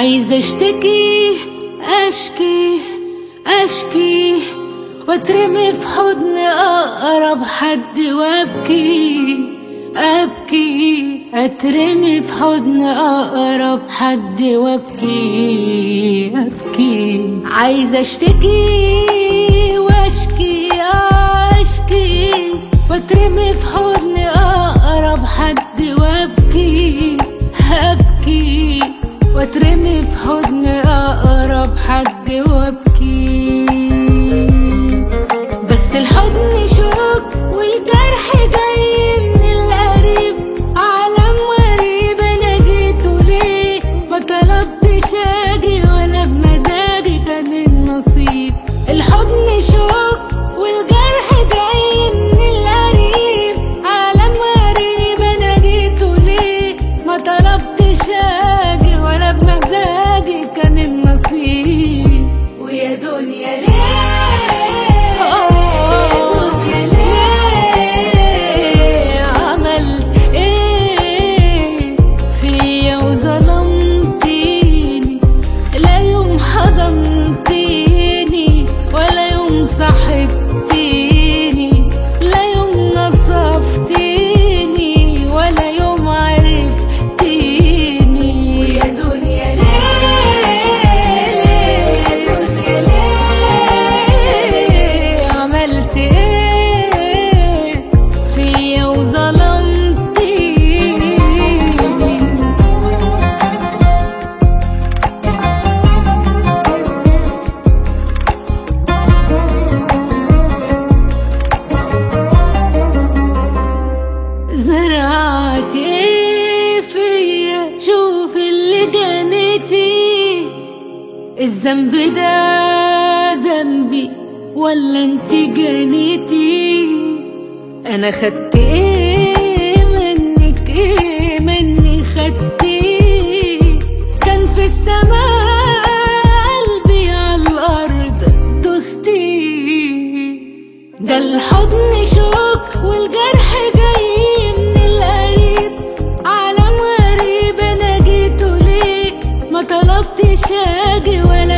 عايزة اشتكي اشكي اشكي واترمي في حضن اقرب حد وابكي ابكي اترمي في حضن اقرب حد وابكي ابكي عايزة اشتكي واشكي اشكي واترمي في حضن اقرب حد وابكي هبكي واترمي في حضن اقرب حد وابكي بس الحضن شوك والجرح جاي من القريب عالم غريب انا جيته ليه ما طلبتش اجي ولا بمزاجي كان النصيب الحضن شوك والجرح جاي من القريب عالم غريب انا جيته ليه ما طلبتش اجي ولا بمزاجي كان النصيب ويا دنيا ليه يا ليه عملت ايه فيا وظلمتيني لا يوم حضنتيني ولا يوم صاحبتيني لا يوم نصفتيني ولا يوم عرفتيني ويا دنيا ليه يا دنيا ليه عملت ايه فيا وظلمتيني زرعت ايه فيا شوف اللي جنيتي الذنب ده ذنبي ولا انت جنيتي انا خدت ايه منك ايه مني خدتي كان في السماء قلبي على الارض دوستي ده الحضن شوك والجرح جاي من القريب عالم غريب انا جيته ليه ما طلبتش اجي ولا